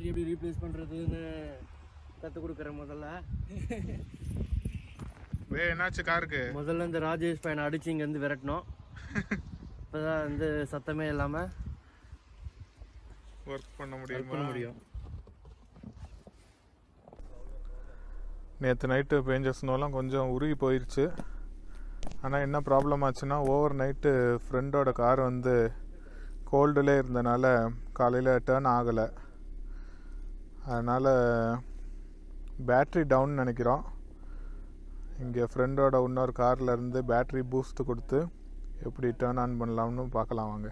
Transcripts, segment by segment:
battery எப்படி replace பண்ணுறதுன்னு கற்றுக் கொடுக்குறேன் முதல்ல வே என்னாச்சு காருக்கு முதல்ல இந்த ராஜேஷ் பையனை அடிச்சு இங்கேருந்து விரட்டணும் இப்போதான் வந்து சத்தமே இல்லாமல் ஒர்க் பண்ண ஒர்க் பண்ண முடியுமா முடியும் நேற்று நைட்டு பெஞ்ச ஸ்னோலாம் கொஞ்சம் உருகி போயிடுச்சு ஆனால் என்ன ப்ராப்ளம் ஆச்சுன்னா ஓவர் நைட்டு ஃப்ரெண்டோட கார் வந்து கோல்டுலே இருந்தனால காலையில் டேர்ன் ஆகலை அதனால் பேட்ரி டவுன் நினைக்கிறோம் இங்கே ஃப்ரெண்டோட இன்னொரு காரில் இருந்து பேட்ரி பூஸ்ட் கொடுத்து எப்படி டேர்ன் ஆன் பண்ணலாம்னு பார்க்கலாம் வாங்க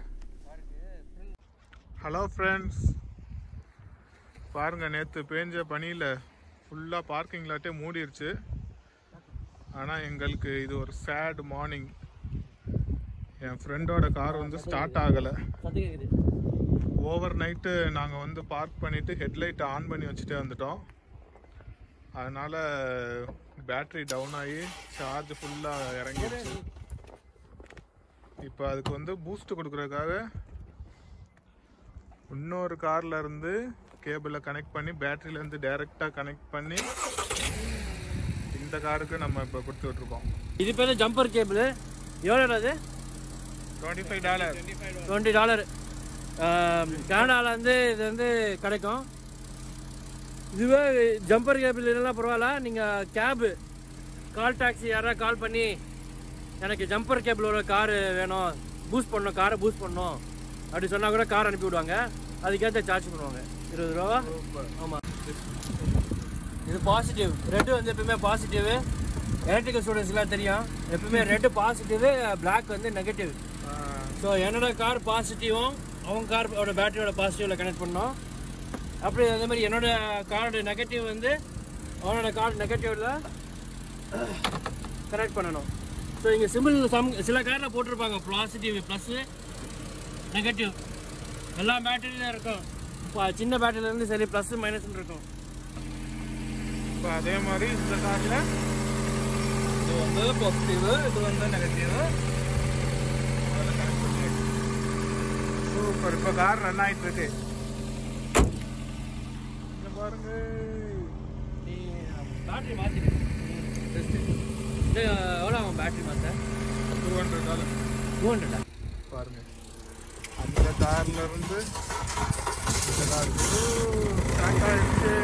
ஹலோ ஃப்ரெண்ட்ஸ் பாருங்கள் நேற்று பேஞ்ச பனியில் ஃபுல்லாக பார்க்கிங் லாட்டே மூடிருச்சு ஆனால் எங்களுக்கு இது ஒரு சேட் மார்னிங் என் ஃப்ரெண்டோட கார் வந்து ஸ்டார்ட் ஆகலை சத்து கேட்குது ஓவர் நைட்டு நாங்கள் வந்து பார்க் பண்ணிவிட்டு ஹெட்லைட்டை ஆன் பண்ணி வச்சுட்டே வந்துட்டோம் அதனால் பேட்ரி டவுன் ஆகி சார்ஜ் ஃபுல்லாக இறங்கிடுச்சு இப்போ அதுக்கு வந்து பூஸ்ட் கொடுக்குறதுக்காக இன்னொரு கார்ல இருந்து கேபிளை கனெக்ட் பண்ணி பேட்டரியில இருந்து டைரக்டா கனெக்ட் பண்ணி இந்த காருக்கு நம்ம இப்போ கொடுத்துட்டு இருக்கோம் இது பேர் ஜம்பர் கேபிள் எவ்வளோ அது twenty five dollar twenty dollar கனடாவில் வந்து இது வந்து கிடைக்கும் இதுவே ஜம்பர் கேபிள் இல்லைன்னா பரவாயில்ல நீங்கள் கேபு கால் டாக்ஸி யாராவது கால் பண்ணி எனக்கு ஜம்பர் கேபிளோட காரு வேணும் பூஸ்ட் பண்ணணும் காரை பூஸ்ட் பண்ணணும் அப்படி சொன்னால் கூட கார் அனுப்பி விடுவாங்க அதுக்கேற்ற சார்ஜ் பண்ணுவாங்க இருபது ரூபா ஆமாம் இது பாசிட்டிவ் ரெட்டு வந்து எப்பவுமே பாசிட்டிவ் எலக்ட்ரிக்கல் ஸ்டூடெண்ட்ஸ்லாம் தெரியும் எப்பவுமே ரெட்டு பாசிட்டிவ் Black வந்து நெகட்டிவ் ஸோ என்னோட கார் பாசிட்டிவும் அவங்க காரோட பேட்டரியோட பாசிட்டிவில் கனெக்ட் பண்ணோம் அப்படி அதே மாதிரி என்னோட காரோட நெகட்டிவ் வந்து அவனோட கார் நெகட்டிவில் கனெக்ட் பண்ணணும் ஸோ இங்கே சிம்பிள் சம் சில காரில் போட்டிருப்பாங்க பாசிட்டிவ் ப்ளஸ்ஸு நெகட்டிவ் எல்லா பேட்டரியிலும் இருக்கும் இப்போ சின்ன பேட்டரியிலேருந்து சரி ப்ளஸ் மைனஸ்னு இருக்கும் இப்போ அதே மாதிரி இந்த கார்ல இது வந்து பாசிட்டிவ் இது வந்து நெகட்டிவ் சூப்பர் இப்போ கார் ரன் ஆயிட்டு இருக்கு இங்க பாருங்க நீ பேட்டரி மாற்றிடு இது எவ்வளோ ஆகும் பேட்டரி மாற்ற டூ ஹண்ட்ரட் டாலர் டூ ஹண்ட்ரடா பாருங்க அந்த கார்ல இருந்து இந்த காருக்கு ஸ்டார்ட் ஆயிடுச்சு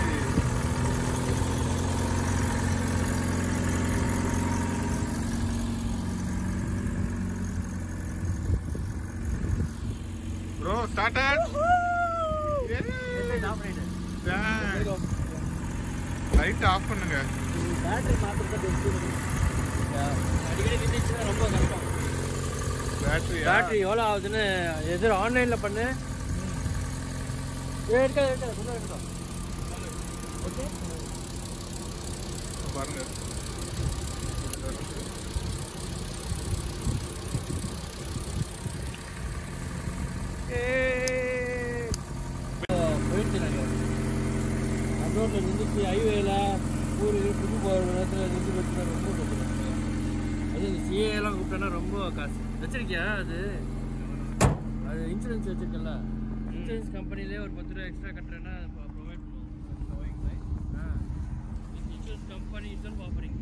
ப்ரோ ஸ்டார்டட் லைட் ஆஃப் பண்ணுங்க பேட்டரி மாற்றுறது அடிக்கடி நின்றுச்சுன்னா ரொம்ப கஷ்டம் பேட்டரி பேட்டரி எவ்வளோ ஆகுதுன்னு எதிர ஆன்லைனில் பண்ணு ஏ இருக்காது இருக்காது சொல்ல இருக்கோம் ஓகே பாருங்க போயிடுச்சு நாங்கள் அப்ரோட்டில் நின்றுச்சு ஹைவேல ஊர் புது போகிற நேரத்தில் நின்று போச்சுன்னா ரொம்ப கஷ்டம் அது இந்த சிஏலாம் கூப்பிட்டோன்னா ரொம்ப காசு வச்சிருக்கியா அது அது இன்சூரன்ஸ் வச்சிருக்கல இன்சூரன்ஸ் கம்பெனிலே ஒரு பத்து ரூபா எக்ஸ்ட்ரா கட்டுறேன்னா ப்ரொவைட் பண்ணுவோம் இன்சூரன்ஸ் கம்பெனி இன்சூரன்ஸ் ஆஃபரிங்